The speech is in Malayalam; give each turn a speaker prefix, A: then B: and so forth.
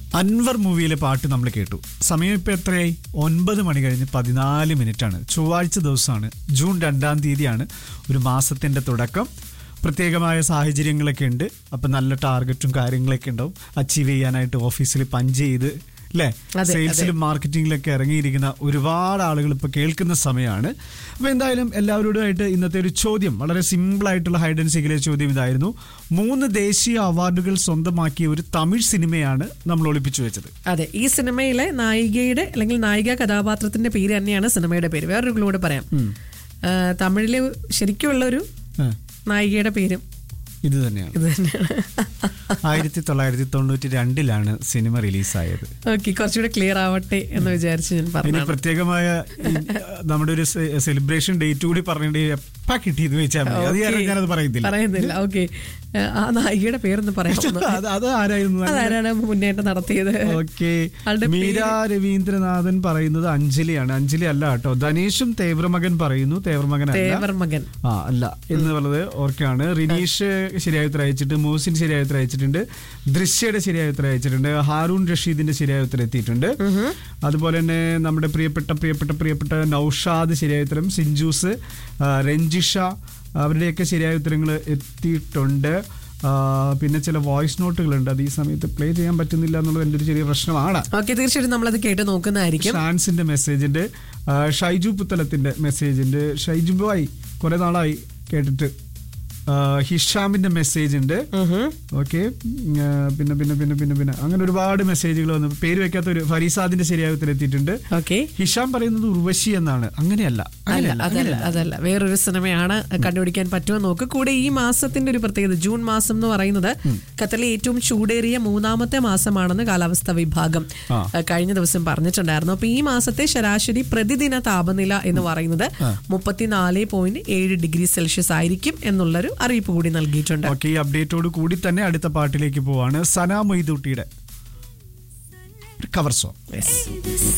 A: അൻവർ മൂവിയിലെ പാട്ട് നമ്മൾ കേട്ടു സമയം ഇപ്പൊ എത്രയായി ഒൻപത് മണി കഴിഞ്ഞ് പതിനാല് മിനിറ്റ് ആണ് ചൊവ്വാഴ്ച ദിവസമാണ് ജൂൺ രണ്ടാം തീയതിയാണ് ഒരു മാസത്തിന്റെ തുടക്കം പ്രത്യേകമായ സാഹചര്യങ്ങളൊക്കെ ഉണ്ട് അപ്പൊ നല്ല ടാർഗറ്റും കാര്യങ്ങളൊക്കെ ഉണ്ടാവും അച്ചീവ് ചെയ്യാനായിട്ട് ഓഫീസിൽ പഞ്ച് ചെയ്ത് അല്ലേ
B: അതെ,
A: സെയിൽസിലും മാർക്കറ്റിംഗിലൊക്കെ ഇറങ്ങിയിരിക്കുന്ന ഒരുപാട് ആളുകൾ ഇപ്പൊ കേൾക്കുന്ന സമയമാണ് അപ്പൊ എന്തായാലും എല്ലാവരോടുമായിട്ട് ഇന്നത്തെ ഒരു ചോദ്യം വളരെ സിമ്പിൾ ആയിട്ടുള്ള ഹൈഡ് ആൻഡ് സീക്കിലെ ചോദ്യം ഇതായിരുന്നു മൂന്ന് ദേശീയ അവാർഡുകൾ സ്വന്തമാക്കിയ ഒരു തമിഴ് സിനിമയാണ് നമ്മൾ ഒളിപ്പിച്ചു വെച്ചത്
B: അതെ ഈ സിനിമയിലെ നായികയുടെ അല്ലെങ്കിൽ നായിക കഥാപാത്രത്തിന്റെ പേര് തന്നെയാണ് സിനിമയുടെ പേര് വേറൊരു ക്ലൂ കൂടെ പറയാം ആ, തമിഴിലെ ശരിക്കുള്ള ഒരു
A: ആ,
B: നായികയുടെ പേരും
A: ഇത് തന്നെയാണ്
B: ഇത് തന്നെയാണ്
A: ആയിരത്തി തൊള്ളായിരത്തി തൊണ്ണൂറ്റി രണ്ടിലാണ് സിനിമ റിലീസായത്
B: ഓക്കെ കുറച്ചുകൂടെ ക്ലിയർ ആവട്ടെ എന്ന് വിചാരിച്ച് ഞാൻ
A: ഇനി
B: പറഞ്ഞു
A: പ്രത്യേകമായ ഈ, നമ്മുടെ ഒരു സെലിബ്രേഷൻ ഡേറ്റ് കൂടി പറഞ്ഞിട്ട് എപ്പാ കിട്ടിയത് വെച്ചാൽ മതി അത് ഞാൻ- ഞാനത് പറയുന്നില്ല
B: പറയുന്നില്ല ഓക്കെ ആ നായികയുടെ പേരൊന്ന് പറയാമോ
A: അത് അത് ആരായിരുന്നു
B: അതാരാണ് മുന്നേറ്റം നടത്തിയത്
A: ഓക്കെ
B: ആളുടെ
A: മീര രവീന്ദ്രനാഥൻ പറയുന്നത് അഞ്ജലിയാണ് അഞ്ജലി അല്ല കേട്ടോ ധനീഷും തേവ്രമകൻ പറയുന്നു തേവ്രമകൻ അല്ല
B: തേവർ മകൻ
A: ആ അല്ല എന്ന് പറഞ്ഞത് ഓർക്കാണ് റിനീഷ് ശരിയായ ഉത്തരം അയച്ചിട്ട് മൂസിൻ ശരിയായ ഉത്തരം അയച്ചിട്ടുണ്ട് ദൃശ്യയുടെ ശരിയായ ഉത്തരം അയച്ചിട്ടുണ്ട് ഹാറൂൺ റഷീദിന്റെ ശരിയായ ഉത്തരം എത്തിയിട്ടുണ്ട് അതുപോലെ തന്നെ നമ്മുടെ പ്രിയപ്പെട്ട പ്രിയപ്പെട്ട പ്രിയപ്പെട്ട നൌഷാദ് ശരിയായ ഉത്തരം സിഞ്ചൂസ് ആ, രഞ്ജിഷ അവരുടെയൊക്കെ ശരിയായ ഉത്തരങ്ങൾ എത്തിയിട്ടുണ്ട് ആ, പിന്നെ ചില വോയിസ് നോട്ടുകളുണ്ട് അത് ഈ സമയത്ത് പ്ലേ ചെയ്യാൻ പറ്റുന്നില്ല എന്നുള്ളത് എൻ്റെ ഒരു ചെറിയ പ്രശ്നമാണ്
B: ഓക്കെ തീർച്ചയായിട്ടും നമ്മളത് കേട്ട് നോക്കുന്നതായിരിക്കും
A: ഷാൻസിന്റെ മെസ്സേജ് ഉണ്ട് ആ, ഷൈജു പുത്തലത്തിന്റെ മെസ്സേജ് ഉണ്ട് ഷൈജു ബോയ് കുറെ നാളായി കേട്ടിട്ട് ആ, ഹിഷാമിന്റെ മെസ്സേജ് ഉണ്ട് ഓക്കെ പിന്നെ പിന്നെ പിന്നെ പിന്നെ പിന്നെ അങ്ങനെ ഒരുപാട് മെസ്സേജുകൾ വന്നു പേര് വെക്കാത്ത ഒരു ഫരീസാദിന്റെ ശരിയായ ഉത്തരം എത്തിയിട്ടുണ്ട്
B: ഓക്കെ
A: ഹിഷാം പറയുന്നത് ഉർവശി എന്നാണ് അങ്ങനെയല്ല
B: അല്ല
A: അങ്ങനെയല്ല
B: അതല്ല അതല്ല വേറൊരു സിനിമയാണ് കണ്ടുപിടിക്കാൻ പറ്റുമോ നോക്ക് കൂടെ ഈ മാസത്തിന്റെ ഒരു പ്രത്യേകത ജൂൺ മാസം എന്ന് പറയുന്നത് ഖത്തറിലെ ഏറ്റവും ചൂടേറിയ മൂന്നാമത്തെ മാസമാണെന്ന് കാലാവസ്ഥാ വിഭാഗം
A: ആ.
B: ഏഹ്, കഴിഞ്ഞ ദിവസം പറഞ്ഞിട്ടുണ്ടായിരുന്നു അപ്പൊ ഈ മാസത്തെ ശരാശരി പ്രതിദിന താപനില എന്ന് പറയുന്നത് മുപ്പത്തിനാല് പോയിന്റ് ഏഴ് ഡിഗ്രി സെൽഷ്യസ് ആയിരിക്കും എന്നുള്ളൊരു അറിയിപ്പ് കൂടി നൽകിയിട്ടുണ്ട്
A: ഓക്കെ ഈ അപ്ഡേറ്റോട് കൂടി തന്നെ അടുത്ത പാട്ടിലേക്ക് പോവാണ് സന മൊയ്തൂട്ടിയുടെ കവർ സോങ്
B: Yes.
C: This